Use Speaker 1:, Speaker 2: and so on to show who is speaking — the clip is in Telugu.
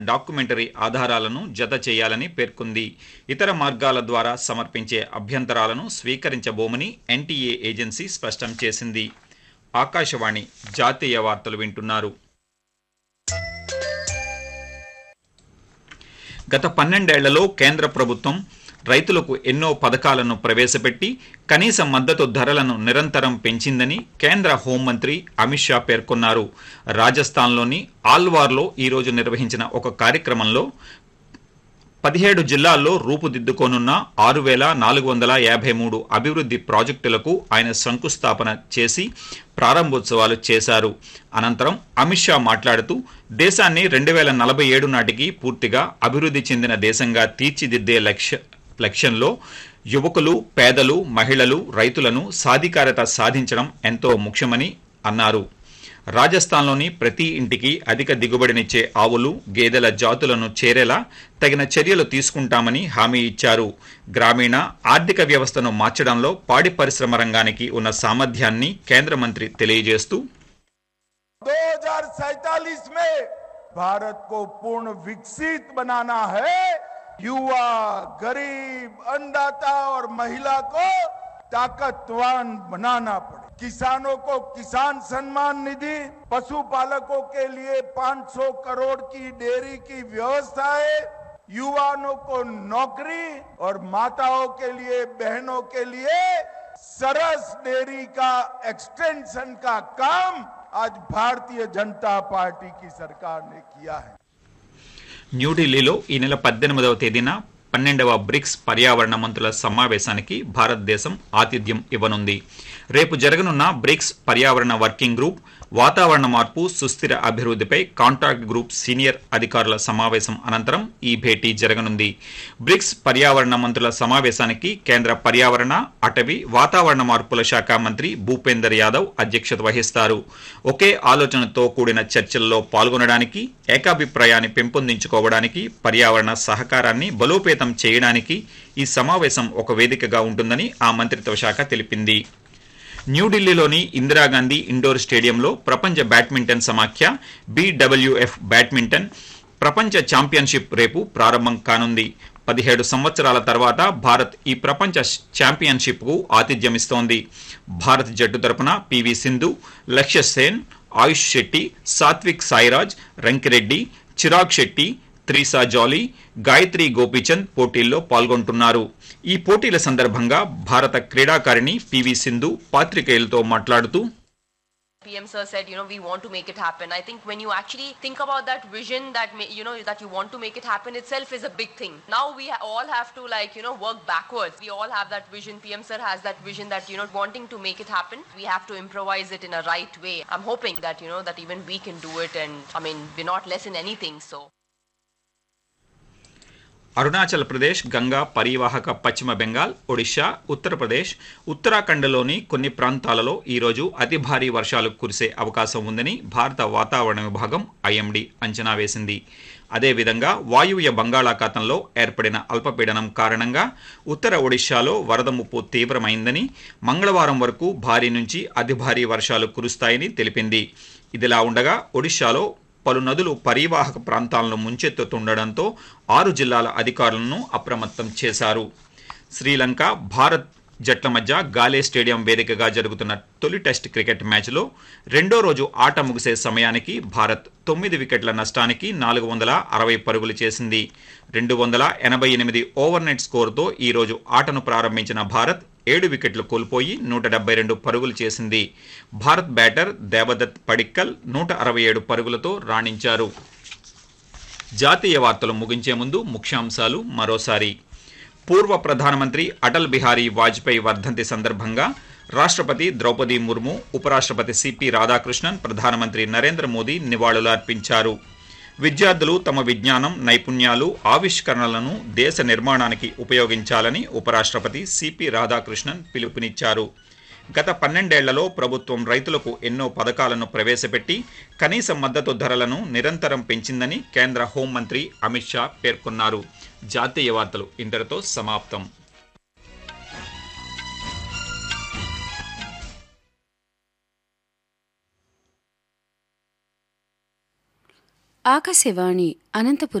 Speaker 1: డాక్యుమెంటరీ ఆధారాలను జత చేయాలని పేర్కొంది ఇతర మార్గాల ద్వారా సమర్పించే అభ్యంతరాలను స్వీకరించబోమని ఎన్టీఏ ఏజెన్సీ స్పష్టం చేసింది ఆకాశవాణి జాతీయ వార్తలు వింటున్నారు గత పన్నెండేళ్లలో కేంద్ర ప్రభుత్వం రైతులకు ఎన్నో పథకాలను ప్రవేశపెట్టి కనీస మద్దతు ధరలను నిరంతరం పెంచిందని కేంద్ర హోంమంత్రి అమిత్ షా పేర్కొన్నారు రాజస్థాన్లోని ఆల్వార్లో ఈరోజు నిర్వహించిన ఒక కార్యక్రమంలో పదిహేడు జిల్లాల్లో రూపుదిద్దుకోనున్న ఆరు వేల నాలుగు వందల యాభై మూడు అభివృద్ధి ప్రాజెక్టులకు ఆయన శంకుస్థాపన చేసి ప్రారంభోత్సవాలు చేశారు అనంతరం అమిత్ షా మాట్లాడుతూ దేశాన్ని రెండు వేల నలభై ఏడు నాటికి పూర్తిగా అభివృద్ధి చెందిన దేశంగా తీర్చిదిద్దే లక్ష్య లక్ష్యంలో యువకులు పేదలు మహిళలు రైతులను సాధికారత సాధించడం ఎంతో ముఖ్యమని అన్నారు రాజస్థాన్లోని ప్రతి ఇంటికి అధిక దిగుబడినిచ్చే ఆవులు గేదెల జాతులను చేరేలా తగిన చర్యలు తీసుకుంటామని హామీ ఇచ్చారు గ్రామీణ ఆర్థిక వ్యవస్థను మార్చడంలో పాడి పరిశ్రమ రంగానికి ఉన్న సామర్థ్యాన్ని కేంద్ర మంత్రి తెలియజేస్తూ
Speaker 2: 2047 में भारत को पूर्ण विकसित बनाना है युवा गरीब अन्नदाता और महिला को ताकतवान बनाना पड़े किसानों को किसान सम्मान निधि पशुपालकों के लिए 500 करोड़ की डेयरी की व्यवस्था है युवाओं को नौकरी और माताओं के लिए बहनों के लिए सरस डेयरी का एक्सटेंशन का काम आज भारतीय जनता पार्टी की सरकार ने किया है
Speaker 1: న్యూఢిల్లీలో ఈ నెల పద్దెనిమిదవ తేదీన పన్నెండవ బ్రిక్స్ పర్యావరణ మంత్రుల సమావేశానికి భారతదేశం ఆతిథ్యం ఇవ్వనుంది రేపు జరగనున్న బ్రిక్స్ పర్యావరణ వర్కింగ్ గ్రూప్ వాతావరణ మార్పు సుస్థిర అభివృద్ధిపై కాంటాక్ట్ గ్రూప్ సీనియర్ అధికారుల సమావేశం అనంతరం ఈ భేటీ జరగనుంది బ్రిక్స్ పర్యావరణ మంత్రుల సమావేశానికి కేంద్ర పర్యావరణ అటవీ వాతావరణ మార్పుల శాఖ మంత్రి భూపేందర్ యాదవ్ అధ్యక్షత వహిస్తారు ఒకే ఆలోచనతో కూడిన చర్చల్లో పాల్గొనడానికి ఏకాభిప్రాయాన్ని పెంపొందించుకోవడానికి పర్యావరణ సహకారాన్ని బలోపేతం చేయడానికి ఈ సమావేశం ఒక వేదికగా ఉంటుందని ఆ మంత్రిత్వ శాఖ తెలిపింది న్యూఢిల్లీలోని ఇందిరాగాంధీ ఇండోర్ స్టేడియంలో ప్రపంచ బ్యాడ్మింటన్ సమాఖ్య బీడబ్ల్యూఎఫ్ బ్యాడ్మింటన్ ప్రపంచ ఛాంపియన్షిప్ రేపు ప్రారంభం కానుంది పదిహేడు సంవత్సరాల తర్వాత భారత్ ఈ ప్రపంచ ఛాంపియన్షిప్కు ఆతిథ్యమిస్తోంది భారత్ జట్టు తరపున పివి సింధు లక్ష్య సేన్ ఆయుష్ శెట్టి సాత్విక్ సాయిరాజ్ రంకిరెడ్డి చిరాగ్ శెట్టి త్రిసా జాలీ గాయత్రి గోపీచంద్ పోటీల్లో పాల్గొంటున్నారు ఈ పోటీల సందర్భంగా భారత క్రీడాకారిణి పివి సింధు పాత్రికేయులతో మాట్లాడుతూ
Speaker 3: PM sir said, you know, we want to make it happen. I think when you actually think about that vision that, may, you know, that you want to make it happen itself is a big thing. Now we ha- all have to like, you know, work backwards. We all have that vision. PM sir has that vision that, you know, wanting to make it happen. We have to improvise it in a right way. I'm hoping that, you know, that even we can do it and, I mean, we're not less in anything, so.
Speaker 1: Arunachal Pradesh Ganga పరివాహక పశ్చిమ బెంగాల్ ఒడిశా ఉత్తరప్రదేశ్ ఉత్తరాఖండ్లోని కొన్ని ప్రాంతాలలో ఈరోజు అతి భారీ వర్షాలు కురిసే అవకాశం ఉందని భారత వాతావరణ విభాగం ఐఎండీ అంచనా వేసింది అదేవిధంగా వాయువ్య బంగాళాఖాతంలో ఏర్పడిన అల్పపీడనం కారణంగా ఉత్తర ఒడిశాలో వరద ముప్పు తీవ్రమైందని మంగళవారం వరకు భారీ నుంచి అతి భారీ వర్షాలు కురుస్తాయని తెలిపింది ఇదిలా ఉండగా ఒడిశాలో పలు నదులు పరివాహక ప్రాంతాలను ముంచెత్తుతుండడంతో ఆరు జిల్లాల అధికారులను అప్రమత్తం చేశారు శ్రీలంక భారత్ జట్ల మధ్య గాలే స్టేడియం వేదికగా జరుగుతున్న తొలి టెస్ట్ క్రికెట్ మ్యాచ్లో రెండో రోజు ఆట ముగిసే సమయానికి భారత్ తొమ్మిది వికెట్ల నష్టానికి నాలుగు వందల అరవై పరుగులు చేసింది రెండు వందల ఎనభై ఎనిమిది ఓవర్ నెట్ స్కోరుతో ఈరోజు ఆటను ప్రారంభించిన భారత్ ఏడు వికెట్లు కోల్పోయి నూట డెబ్బై రెండు పరుగులు చేసింది భారత్ బ్యాటర్ దేవదత్ పడిక్కల్ నూట అరవై ఏడు పరుగులతో రాణించారు జాతీయ వార్తలు ముగించే ముందు ముఖ్యాంశాలు మరోసారి పూర్వ ప్రధానమంత్రి అటల్ బిహారీ వాజ్పేయి వర్ధంతి సందర్భంగా రాష్ట్రపతి ద్రౌపది ముర్ము ఉపరాష్ట్రపతి సిపి రాధాకృష్ణన్ ప్రధానమంత్రి నరేంద్ర మోదీ నివాళులర్పించారు విద్యార్థులు తమ విజ్ఞానం నైపుణ్యాలు ఆవిష్కరణలను దేశ నిర్మాణానికి ఉపయోగించాలని ఉపరాష్ట్రపతి సిపి రాధాకృష్ణన్ పిలుపునిచ్చారు గత పన్నెండేళ్లలో ప్రభుత్వం రైతులకు ఎన్నో పథకాలను ప్రవేశపెట్టి కనీస మద్దతు ధరలను నిరంతరం పెంచిందని కేంద్ర హోంమంత్రి అమిత్ షా పేర్కొన్నారు జాతీయ వార్తలు ఇంతటితో సమాప్తం
Speaker 4: ఆకాశవాణి అనంతపురం